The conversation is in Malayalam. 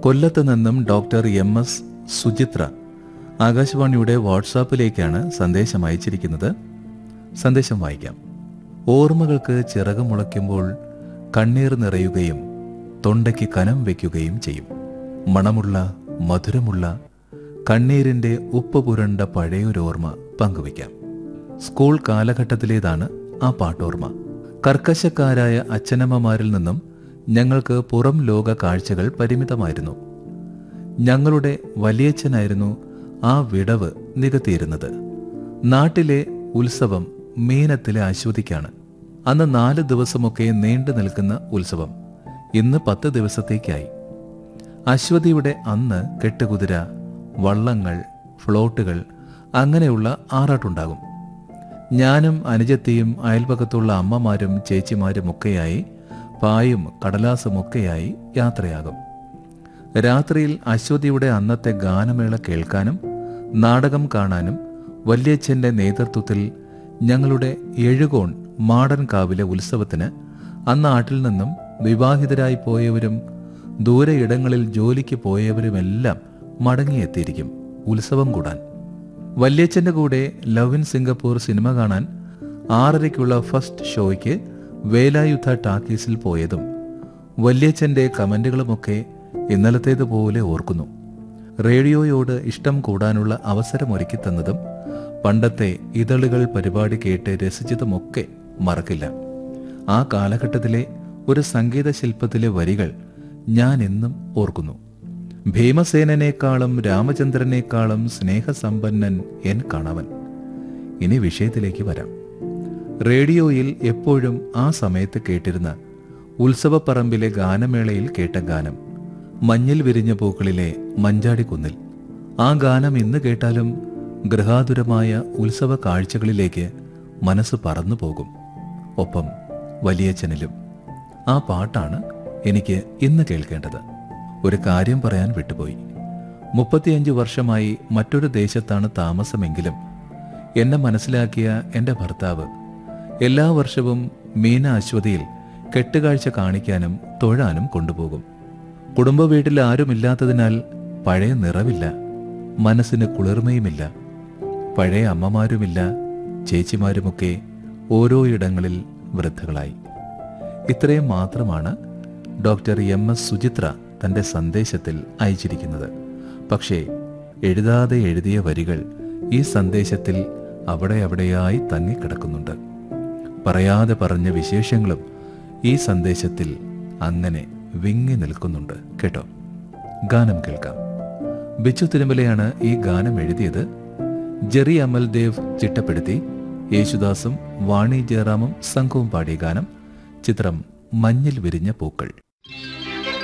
കൊല്ലത്ത് നിന്നും ഡോക്ടർ എം എസ് സുചിത്ര ആകാശവാണിയുടെ വാട്സാപ്പിലേക്കാണ് സന്ദേശം അയച്ചിരിക്കുന്നത് സന്ദേശം വായിക്കാം ഓർമ്മകൾക്ക് ചിറക് മുളയ്ക്കുമ്പോൾ കണ്ണീർ നിറയുകയും തൊണ്ടയ്ക്ക് കനം വയ്ക്കുകയും ചെയ്യും മണമുള്ള മധുരമുള്ള കണ്ണീരിന്റെ ഉപ്പ് പുരണ്ട പഴയൊരോർമ്മ പങ്കുവയ്ക്കാം സ്കൂൾ കാലഘട്ടത്തിലേതാണ് ആ പാട്ടോർമ്മ കർക്കശക്കാരായ അച്ഛനമ്മമാരിൽ നിന്നും ഞങ്ങൾക്ക് പുറം ലോക കാഴ്ചകൾ പരിമിതമായിരുന്നു ഞങ്ങളുടെ വലിയച്ഛനായിരുന്നു ആ വിടവ് നികത്തിയിരുന്നത് നാട്ടിലെ ഉത്സവം മീനത്തിലെ അശ്വതിക്കാണ് അന്ന് നാല് ദിവസമൊക്കെ നീണ്ടു നിൽക്കുന്ന ഉത്സവം ഇന്ന് പത്ത് ദിവസത്തേക്കായി അശ്വതിയുടെ അന്ന് കെട്ടുകുതിര വള്ളങ്ങൾ ഫ്ലോട്ടുകൾ അങ്ങനെയുള്ള ആറാട്ടുണ്ടാകും ഞാനും അനുജത്തിയും അയൽപക്കത്തുള്ള അമ്മമാരും ചേച്ചിമാരും ഒക്കെയായി പായും കടലാസുമൊക്കെയായി യാത്രയാകും രാത്രിയിൽ അശ്വതിയുടെ അന്നത്തെ ഗാനമേള കേൾക്കാനും നാടകം കാണാനും വല്യച്ഛന്റെ നേതൃത്വത്തിൽ ഞങ്ങളുടെ എഴുകോൺ മാടൻ കാവിലെ ഉത്സവത്തിന് അന്ന് നാട്ടിൽ നിന്നും വിവാഹിതരായി പോയവരും ദൂരെ ഇടങ്ങളിൽ ജോലിക്ക് പോയവരുമെല്ലാം മടങ്ങിയെത്തിയിരിക്കും ഉത്സവം കൂടാൻ വല്യച്ഛന്റെ കൂടെ ലവ് ഇൻ സിംഗപ്പൂർ സിനിമ കാണാൻ ആറരയ്ക്കുള്ള ഫസ്റ്റ് ഷോയ്ക്ക് വേലായുധ ടാക്കീസിൽ പോയതും വല്യച്ഛന്റെ കമന്റുകളുമൊക്കെ ഇന്നലത്തേതുപോലെ ഓർക്കുന്നു റേഡിയോയോട് ഇഷ്ടം കൂടാനുള്ള അവസരമൊരുക്കി തന്നതും പണ്ടത്തെ ഇതളുകൾ പരിപാടി കേട്ട് രസിച്ചതുമൊക്കെ മറക്കില്ല ആ കാലഘട്ടത്തിലെ ഒരു സംഗീത ശില്പത്തിലെ വരികൾ ഞാൻ എന്നും ഓർക്കുന്നു ഭീമസേനനേക്കാളും രാമചന്ദ്രനേക്കാളും സ്നേഹസമ്പന്നൻ എൻ കണവൻ ഇനി വിഷയത്തിലേക്ക് വരാം റേഡിയോയിൽ എപ്പോഴും ആ സമയത്ത് കേട്ടിരുന്ന ഉത്സവപ്പറമ്പിലെ ഗാനമേളയിൽ കേട്ട ഗാനം മഞ്ഞിൽ വിരിഞ്ഞ പൂക്കളിലെ മഞ്ചാടിക്കുന്നിൽ ആ ഗാനം ഇന്ന് കേട്ടാലും ഗൃഹാതുരമായ ഉത്സവ കാഴ്ചകളിലേക്ക് മനസ്സ് പറന്നു പോകും ഒപ്പം വലിയച്ഛനിലും ആ പാട്ടാണ് എനിക്ക് ഇന്ന് കേൾക്കേണ്ടത് ഒരു കാര്യം പറയാൻ വിട്ടുപോയി മുപ്പത്തിയഞ്ച് വർഷമായി മറ്റൊരു ദേശത്താണ് താമസമെങ്കിലും എന്നെ മനസ്സിലാക്കിയ എൻ്റെ ഭർത്താവ് എല്ലാ വർഷവും മീന അശ്വതിയിൽ കെട്ടുകാഴ്ച കാണിക്കാനും തൊഴാനും കൊണ്ടുപോകും കുടുംബ വീട്ടിൽ ആരുമില്ലാത്തതിനാൽ പഴയ നിറവില്ല മനസ്സിന് കുളിർമയുമില്ല പഴയ അമ്മമാരുമില്ല ചേച്ചിമാരുമൊക്കെ ഓരോ ഇടങ്ങളിൽ വൃദ്ധകളായി ഇത്രയും മാത്രമാണ് ഡോക്ടർ എം എസ് സുചിത്ര തന്റെ സന്ദേശത്തിൽ അയച്ചിരിക്കുന്നത് പക്ഷേ എഴുതാതെ എഴുതിയ വരികൾ ഈ സന്ദേശത്തിൽ അവിടെ അവിടെയായി തങ്ങിക്കിടക്കുന്നുണ്ട് പറയാതെ പറഞ്ഞ വിശേഷങ്ങളും ഈ സന്ദേശത്തിൽ അങ്ങനെ വിങ്ങി നിൽക്കുന്നുണ്ട് കേട്ടോ ഗാനം കേൾക്കാം ബിച്ചു തിരുമലയാണ് ഈ ഗാനം എഴുതിയത് ജെറി അമൽദേവ് ചിട്ടപ്പെടുത്തി യേശുദാസും വാണി ജയറാമും സംഘവും പാടിയ ഗാനം ചിത്രം മഞ്ഞിൽ വിരിഞ്ഞ പൂക്കൾ